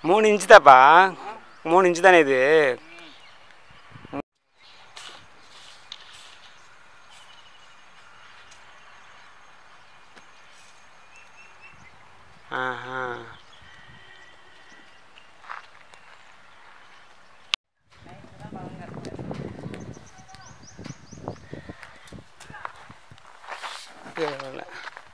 மூணு இன்ச்சு தாப்பா மூணு இன்ச்சு தானே இது ஆஹா பரவாயில்ல.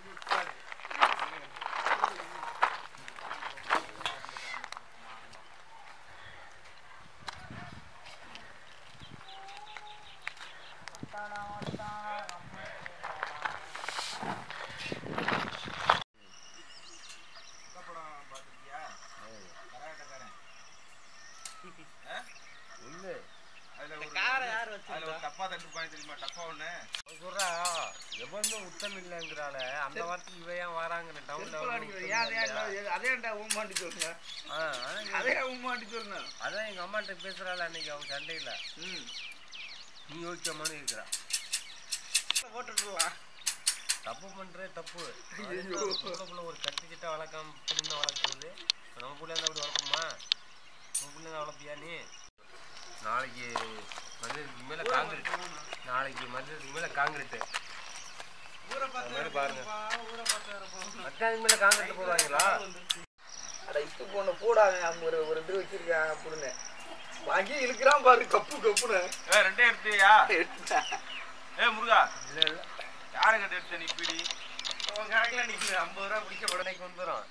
சொல்றா எவனுமே உத்தம் இல்லைங்கிறால அந்த வாரத்துக்கு இவன் ஏன் வராங்க டவுன்ல அதேண்டா உமாண்டி சொல்லுங்க அதே உமாண்டி சொல்லுங்க அதான் எங்க அம்மாட்ட பேசுறாள் அன்னைக்கு அவங்க சண்டையில ம் நீ ஓகேமானு இருக்கிறா போட்டுடலாம் தப்பு பண்றே தப்பு புள்ள ஒரு கட்டு கிட்ட வளர்க்காம புள்ள வளர்க்குறது நம்ம புள்ள இருந்தா அப்படி வளர்க்குமா நம்ம புள்ள வளர்ப்பியா நீ நாளைக்கு மதுரைக்கு மேல காங்கிரீட் நாளைக்கு மதுரைக்கு மேல காங்கிரீட் ஊரை அது மாதிரி பார்த்து பாருங்க. ஊரை பார்த்து மத்தியானம் மேல காங்கிரீட் போடுவாங்களா அட இப்போ பொண்ணு போடாங்க அவங்க ஒரு ஒரு இது வச்சிருக்காங்க அப்படின்னு வாங்கி இழுக்கிறான் பாரு கப்பு கப்புன்னு ஏ ரெண்டே எடுத்தியா எடுத்துட்டேன் ஏ முருகா இல்ல இல்ல யாரை கட்டு எடுத்த நீ பீடி அவன் கணக்குல நீங்க ஐம்பது ரூபா பிடிக்க உடனேக்கு வந்துடும்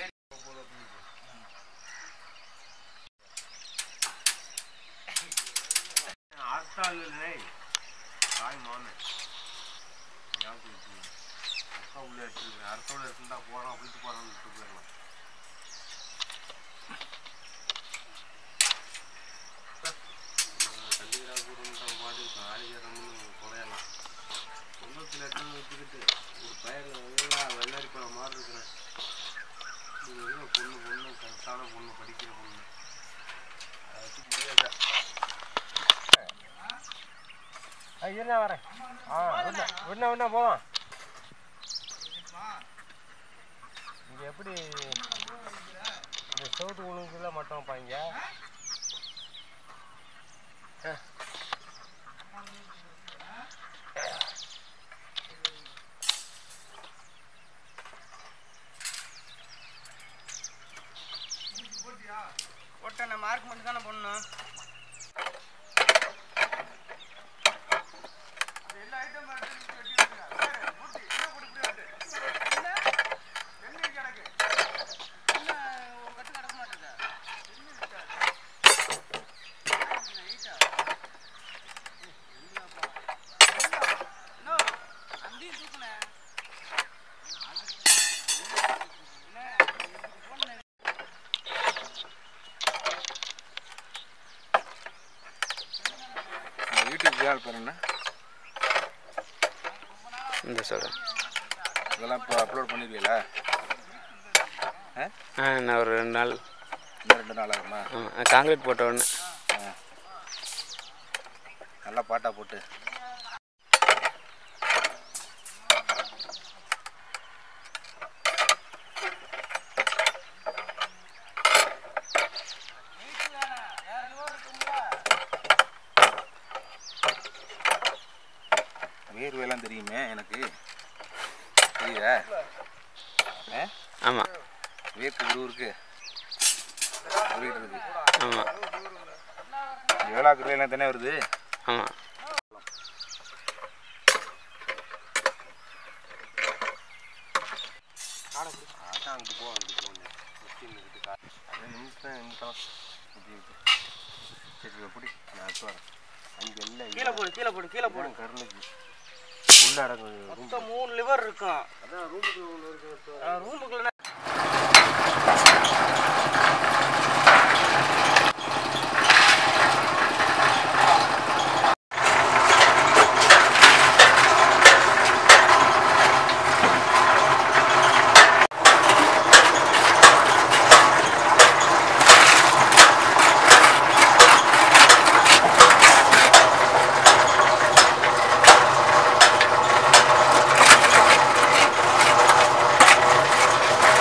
ஆத்தாள் இல்லை தாய் மாமன் ஞாபகம் வச்சுக்கோங்க. அக்கா உள்ள எடுத்துருக்கேன் அடுத்தோட எடுத்துட்டா போறோம் அப்படின்ட்டு போறோம்னு விட்டு போயிடலாம் கண்டிக்கிறா கூடுன்ற பாட்டு ஆளிக்கிறோம்னு குறையலாம் சொந்தத்தில் எடுத்து வச்சுக்கிட்டு ஒரு பயிர் எல்லாம் வெள்ளாரி பழம் மாதிரி இருக்கிறேன் இது எதுவும் பொண்ணு பொண்ணு கரெக்டான பொண்ணு படிக்கிற பொண்ணு அதை வச்சு முடியாது ஆ இருண்ணா வரேன் ஆ விண்ணா விண்ணா விண்ணா போகலாம் இங்கே எப்படி இந்த சவுட்டு உழுங்குல மட்டும் வைப்பாங்க ஆ போட்டேன் மார்க் மட்டும் தானே பண்ணணும் எல்லா ஐட்டம் யூடியூப் சேனல் பேர் என்ன இந்த சொல்கிறேன் இதெல்லாம் இப்போ அப்லோட் பண்ணிடுவீங்களா ஆ நான் ஒரு ரெண்டு நாள் இன்னும் ரெண்டு நாள் ஆகுமா ஆமாம் காங்கிரீட் போட்ட உடனே நல்லா பாட்டா போட்டு வேர்வையெல்லாம் தெரியுமே எனக்கு தெரியுதா ஆ ஆமாம் வேர்க்கு குருவுருக்கு புரியுது ஆமாம் எவ்வளோ குருவையெல்லாம் தானே வருது ஆமாம் அதான் அங்கிட்டு போ அங்கிட்டு போகணும் முஸ்லீம் கிட்ட கா நிமிஷம் நிமிஷம் சரி எப்படி நான் அடுத்து வரேன் அங்கே இல்லை கீழே போடு கீழே போடு கீழே போடு கருணுக்கு உள்ள அடங்கு ரூம் மொத்தம் மூணு லிவர் இருக்கும் அதான் ரூமுக்கு ஒன்று இருக்கு ரூமுக்குள்ள ஆ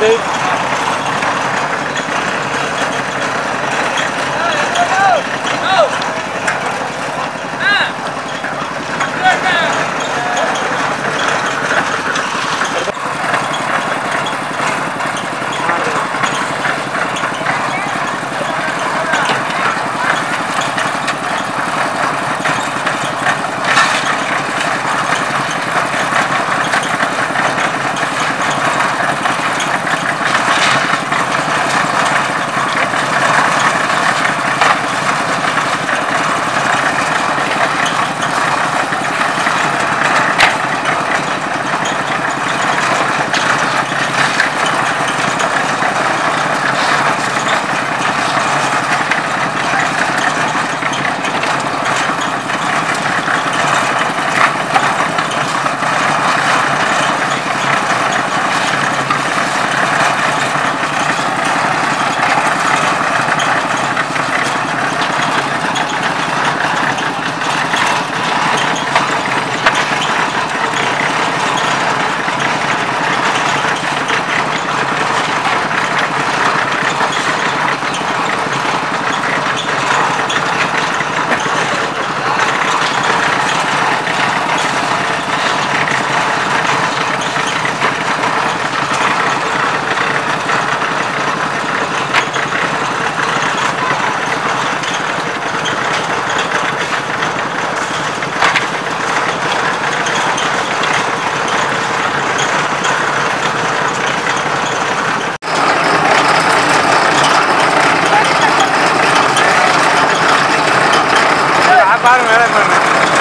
பாருங்க வேலை பாருங்க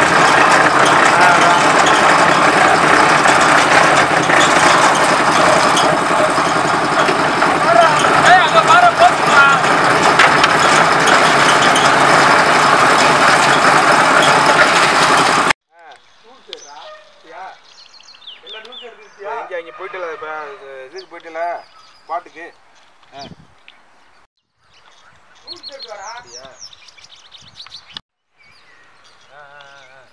இங்கே அங்கே போயிட்டு இப்போ இதுக்கு போயிட்டுல பாட்டுக்கு ஆ அப்படியா ஆ ஆ ஆ, ஆ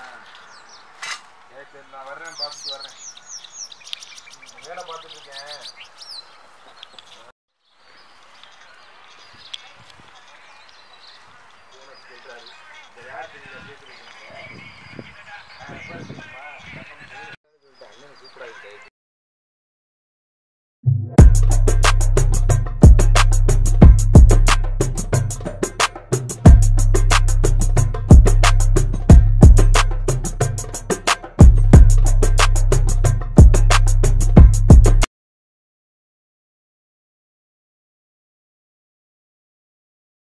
சரி சரி நான் வர்றேன் பார்த்துட்டு வர்றேன் ம், வேலை பார்த்துட்டு இருக்கேன்